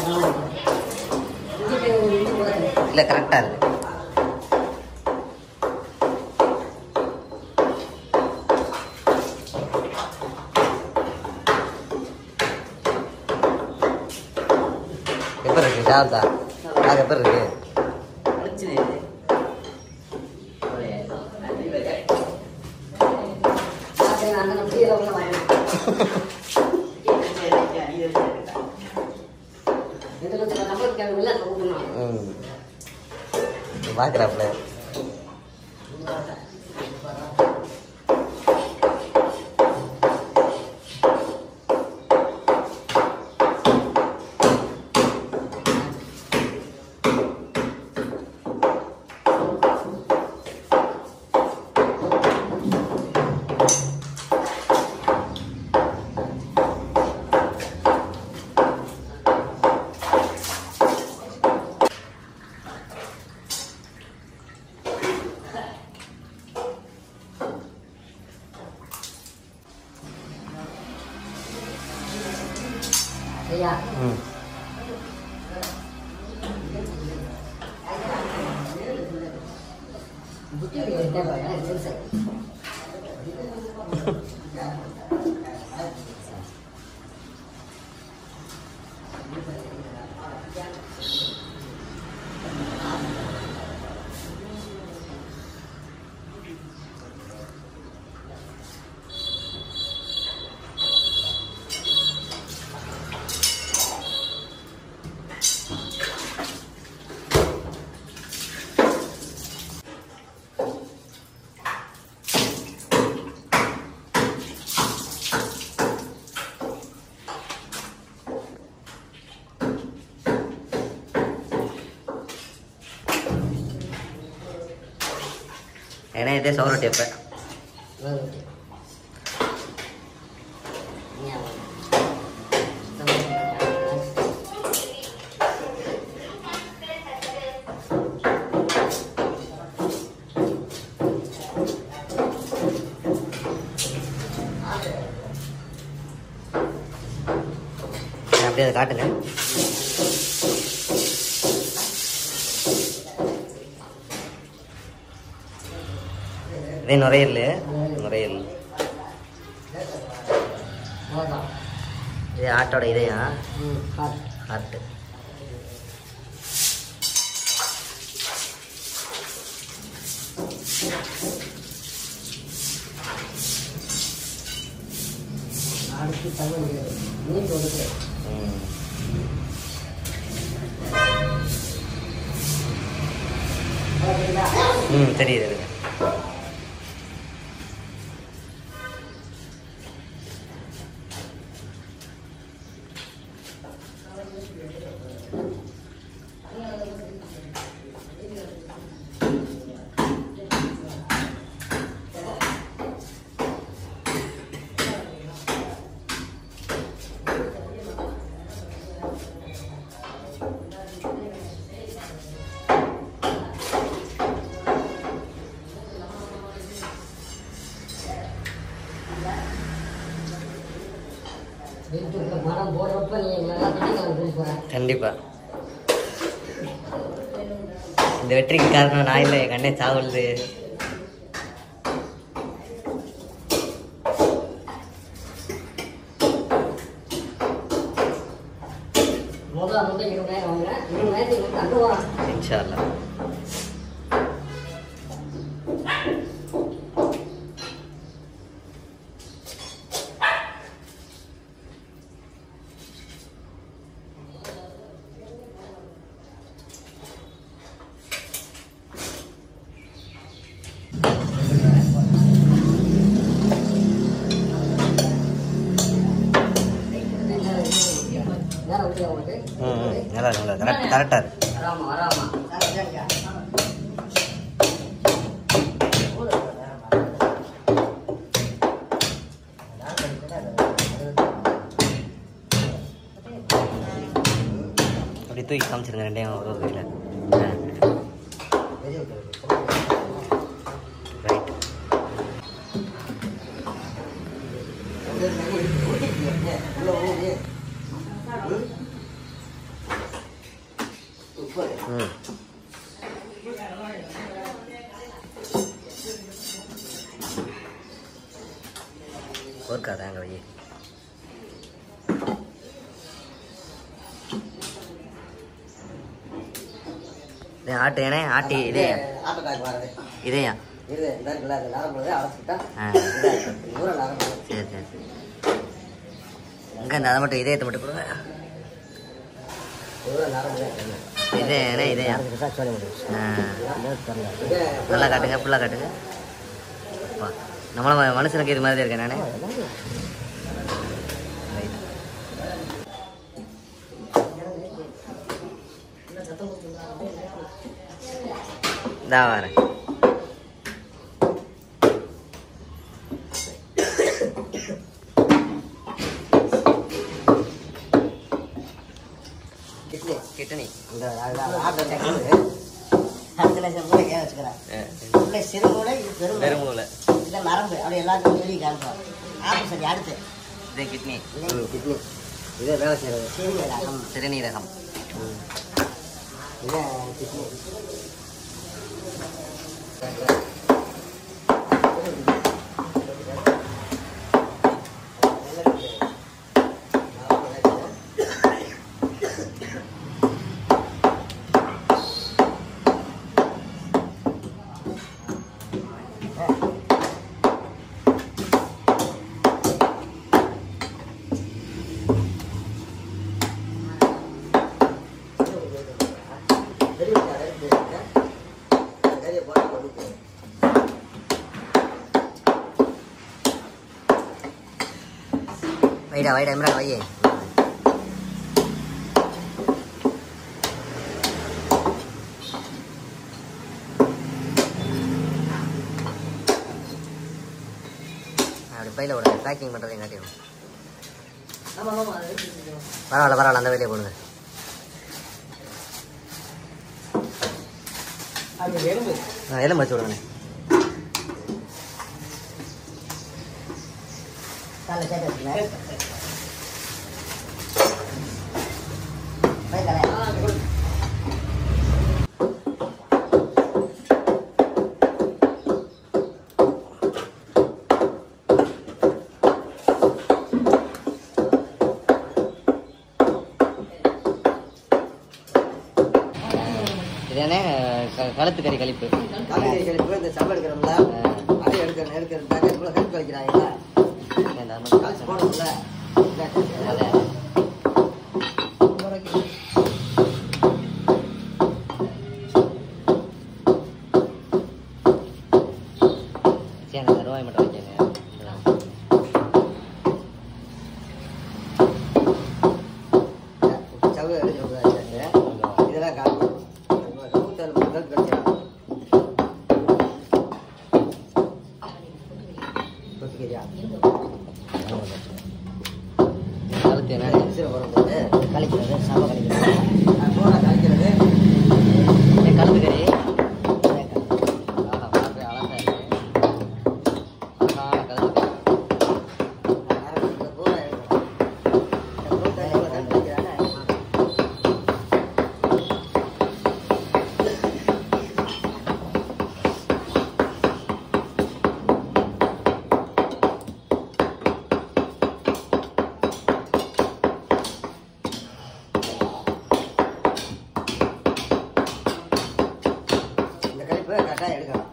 இல்லை கரெக்டாக இருக்கு எப்படி இருக்கு சாப்பிட்டா அது எப்படி இருக்கு ம் பார்க்குறாப்புல ம் ஏன்னா இதே சோறு எப்போ அப்படியே அதை காட்டுங்க இதே நுரையல் நுரையல் இது ஆட்டோட இதயம் ஹார்ட்டு ம் ம் தெரியுது தெரியுது மரம் போடுறப்ப நீ நல்லா தண்ணி கொண்டு போற கண்டிப்பா இந்த வெற்றிக்கு காரணம் நான் இல்லை என் கண்ணே சாவுது முதல்ல வந்து இருபதாயிரம் வாங்குறேன் இருபதாயிரத்துக்கு வந்து அங்கே வரான் இன்ஷா அல்லாஹ் நேரம் விட்டு உனக்கு ம் ம் நல்லா இருக்கு நல்லா கரெக்ட் கரெக்டாக இருக்கு வராமா வராமா அப்படி தூக்கி காமிச்சிருங்க ரெண்டையும் ஒரு ஒரு கையில் ரைட் இது ஆட்டு ஏனே ஆட்டி இதே ஆட்டோக்காக்கு வரது இதேயா இது இந்த இருக்குல்ல அது நரம்பு அழைச்சிக்கிட்டா ஆ. ஊரை நரம்பு சரி சரி சரி இங்கே இந்த அதை மட்டும் இதயத்தை மட்டும் கொடுங்க ஊரை நரம்பு இதே ஏனே இதேயா சொல்ல முடியும் ஆ இது நல்லா காட்டுங்க ஃபுல்லாக காட்டுங்க அப்பா நம்மள ம- மனுஷனுக்கு இது மாதிரி இருக்கேன் நானே தான் வரேன் கிட்னி கிட்டனி இந்த ஆட்டோ சேர்க்கிறது அதில் கூட ஏன் வச்சுக்கிறேன் உள்ள சிறுமூளை இது பெருமூளை பெருமூளை இல்லை நரம்பு அப்படி எல்லாத்தையும் வெளியே காமிப்போம் ஆப்போசிட் அடுத்து இது கிட்னி கிட்னி இதே வேலை செய்கிறது சிறுநீரகம் சிறுநீரகம் இதே கிட்னி வைடா வைடா இம்ரான் வையே அப்படி பையில விடுங்க பேக்கிங் பண்ணுறதை காட்டிடும் ஆமா ஆமா அது வச்சுக்கோ. பரவாயில்ல பரவாயில்ல அந்த வேலையை போடுங்க அது எலும்பு ஆ எல்லாம் வச்சு விடுங்கண்ணே காலை சேர்த்து வச்சுக்கிறேன் போய் தரேன் ஆ, கொடு. இதுதானே க- கழுத்து கறி கழிப்பு காலையில கழிப்பு இந்த சம்பளம் எடுக்கிறோம்ல அதை எடுக்கிற எடுக்கிறதுக்காக இவ்வளோ ஹெல்ப் கழிக்கிறாங்களா இந்த மாதிரி காசு காசு போடணும்ல அதே. சரி அந்த ரூபாய் மட்டும் வைக்கங்க சவு எடுக்கிறோம்ல இதெல்லாம் காணும் நூற்றறுபது ஹெல்ப் கழிச்சிடும் கொத்திக்கிறியா கழுத்து என்ன மிக்சியில் போடும்போது கழிக்கிறது சாம கழிக்கிறது போட கழிக்கிறது ஏன் கழுத்து கறி ஆஹா, பார்க்கவே அழகா இருக்கு. அழகான கழுத்து கறி. இந்த பூரா எடுக்கணும் இந்த நூற்றி ஐம்பது ஹெல்ப் கழிக்கிறாங்க இந்த கழிப்பு கரெக்டாக எடுக்கணும்